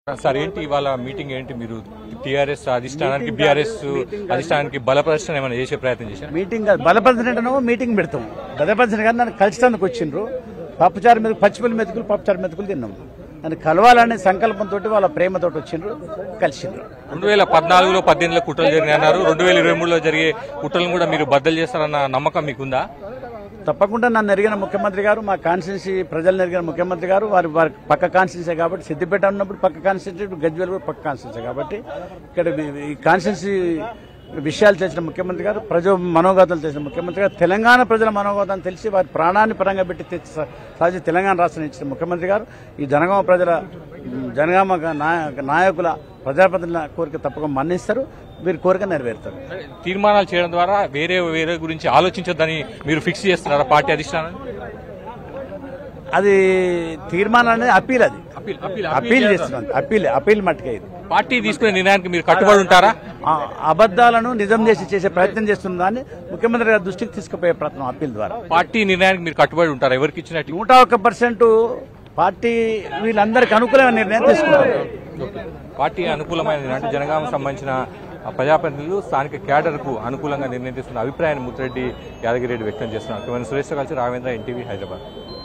sir ఏంటి ఇవాళ meeting ఏంటి మీరు టీఆర్ఎస్ అధిష్టానానికి బీఆర్ఎస్ అధిష్టానానికి బల ప్రదర్శన ఏమైనా చేసే ప్రయత్నం చేశారు మీటింగ్ కాదు బలపరిచినట్టేమో మీటింగ్ పెడతాం బలపరిచిన కానీ నన్ను కలిసడానికి వచ్చిండ్రు పప్పుచారు మెతుకు పచ్చిపల్లి మెతుకులు పప్పుచారు మెతుకులు తిన్నాం నన్ను కలవాలనే సంకల్పంతో వాళ్ళ ప్రేమతోటి వచ్చిండ్రు కలిసిండ్రు రెండు వేల పద్నాలుగులో పద్దెనిమిదిలో కుట్రలు జరిగినాయి అన్నారు రెండు వేల ఇరవై మూడులో జరిగే కుట్రలను కూడా మీరు బద్దలు చేస్తారన్న నమ్మకం మీకుందా తప్పకుండా నన్ను ఎరిగిన ముఖ్యమంత్రి గారు మా కాన్స్టిట్యూన్సీ ప్రజలను ఎరిగిన ముఖ్యమంత్రి గారు వారి వారి పక్క కాన్స్టిట్యూన్సీ కాబట్టి సిద్దిపేట ఉన్నప్పుడు పక్క కాన్స్టిట్యూన్సీ గజ్వేల్ కూడా పక్క కాన్స్టిట్యూన్సీ కాబట్టి ఇక్కడ ఈ- ఈ కాన్స్టిట్యూన్సీ విషయాలు చేసిన ముఖ్యమంత్రి గారు ప్రజ మనోగతాలు చేసిన ముఖ్యమంత్రి గారు తెలంగాణ ప్రజల మనోగతాన్ని తెలిసి వారి ప్రాణాన్ని పరంగా పెట్టి తెచ్చి స- సాధించి తెలంగాణ రాష్ట్రం ఇచ్చిన ముఖ్యమంత్రి గారు ఈ జనగామ ప్రజల మ్, జనగామ నాయ- నాయకుల ప్రజాప్రతినిధుల కోరిక తప్పకుండా మన్నిస్తారు వీరి కోరిక నెరవేరుతారు తీర్మానాలు చేయడం ద్వారా వేరే వేరే గురించి ఆలోచించొద్దని మీరు ఫిక్స్ చేస్తున్నారా పార్టీ అధిష్టానం అది తీర్మానం అనేది అప్పీల్ అది అప్పీల్ అప్పీల్ అప్పీల్ చేస్తున్నాం అప్పీల్ అప్పీల్ మట్టుకే ఇది పార్టీ తీసుకునే నిర్ణయానికి మీరు కట్టుబడి ఉంటారా ఆ అబద్దాలను నిజం చేసి చేసే ప్రయత్నం చేస్తున్న దాన్ని ముఖ్యమంత్రి గారి దృష్టికి తీసుకుపోయే ప్రయత్నం అప్పీల్ ద్వారా పార్టీ నిర్ణయానికి మీరు కట్టుబడి ఉంటారా ఎవరికి ఇచ్చినట్టు నూట ఒక్క పర్సెంట్ పార్టీ వీళ్ళందరికీ అనుకూలమైన నిర్ణయం తీసుకుంటారు పార్టీ అనుకూలమైన అంటే జనగామ సంబంధించిన ఆ ప్రజాప్రతినిధులు స్థానిక క్యాడర్కు అనుకూలంగా నిర్ణయం తీసుకున్న అభిప్రాయాన్ని ముత్తిరెడ్డి యాదగిరెడ్డి వ్యక్తం చేస్తున్నారు సురేష్ కలిసి రావేంద్ర ఎన్టీవీ హైదరాబాద్